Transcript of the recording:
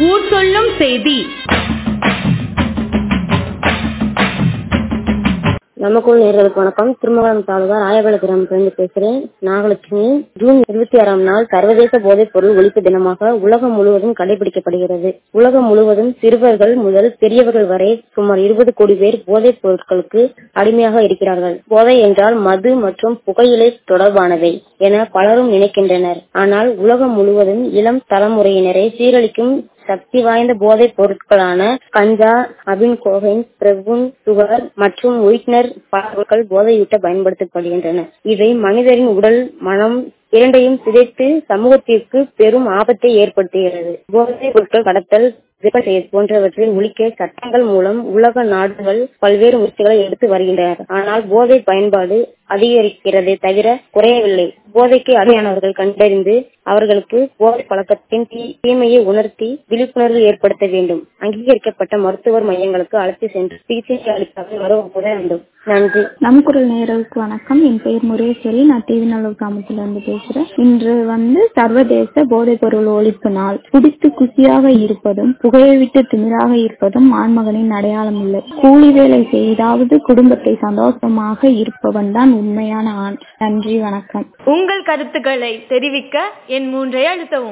ஊர் சொல்லும் செய்தி நமக்குள் நேர்களுக்கு வணக்கம் திருமங்கலம் தாலுகா ராயபல கிராமத்திலிருந்து பேசுறேன் நாகலட்சுமி ஜூன் இருபத்தி ஆறாம் நாள் சர்வதேச போதைப் பொருள் ஒழிப்பு தினமாக உலகம் முழுவதும் கடைபிடிக்கப்படுகிறது உலகம் முழுவதும் சிறுவர்கள் முதல் பெரியவர்கள் வரை சுமார் இருபது கோடி பேர் போதைப் பொருட்களுக்கு அடிமையாக இருக்கிறார்கள் போதை என்றால் மது மற்றும் புகையிலை தொடர்பானவை என பலரும் நினைக்கின்றனர் ஆனால் உலகம் முழுவதும் இளம் தலைமுறையினரை சீரழிக்கும் சக்தி வாய்ந்த போதைப் பொருட்களான கஞ்சா அபின் கோகைன் பிரபுன் சுகர் மற்றும் ஒயிட்னர் பல பொருட்கள் போதையூட்ட பயன்படுத்தப்படுகின்றன இவை மனிதரின் உடல் மனம் இரண்டையும் சிதைத்து சமூகத்திற்கு பெரும் ஆபத்தை ஏற்படுத்துகிறது போதைப் பொருட்கள் கடத்தல் விற்பனை போன்றவற்றை ஒழிக்க சட்டங்கள் மூலம் உலக நாடுகள் பல்வேறு முயற்சிகளை எடுத்து வருகின்றனர் ஆனால் போதை பயன்பாடு அதிகரிக்கிறதே தவிர குறையவில்லை போதைக்கு அடிமையானவர்கள் கண்டறிந்து அவர்களுக்கு போதை பழக்கத்தின் தீமையை உணர்த்தி விழிப்புணர்வு ஏற்படுத்த வேண்டும் அங்கீகரிக்கப்பட்ட மருத்துவர் மையங்களுக்கு அழைத்து சென்று சிகிச்சை அளிக்காமல் வர ஒப்புத வேண்டும் நன்றி நம் குரல் நேயர்களுக்கு வணக்கம் என் பெயர் முரேஸ்வரி நான் தீவிநல்லூர் கிராமத்துல இருந்து பேசுறேன் இன்று வந்து சர்வதேச போதைப் பொருள் ஒழிப்பு நாள் குடித்து குசியாக இருப்பதும் புகையை விட்டு திமிராக இருப்பதும் ஆண்மகனின் அடையாளம் இல்லை கூலி வேலை செய்தாவது குடும்பத்தை சந்தோஷமாக இருப்பவன் தான் உண்மையான ஆண் நன்றி வணக்கம் உங்கள் கருத்துக்களை தெரிவிக்க என் மூன்றை அழுத்தவும்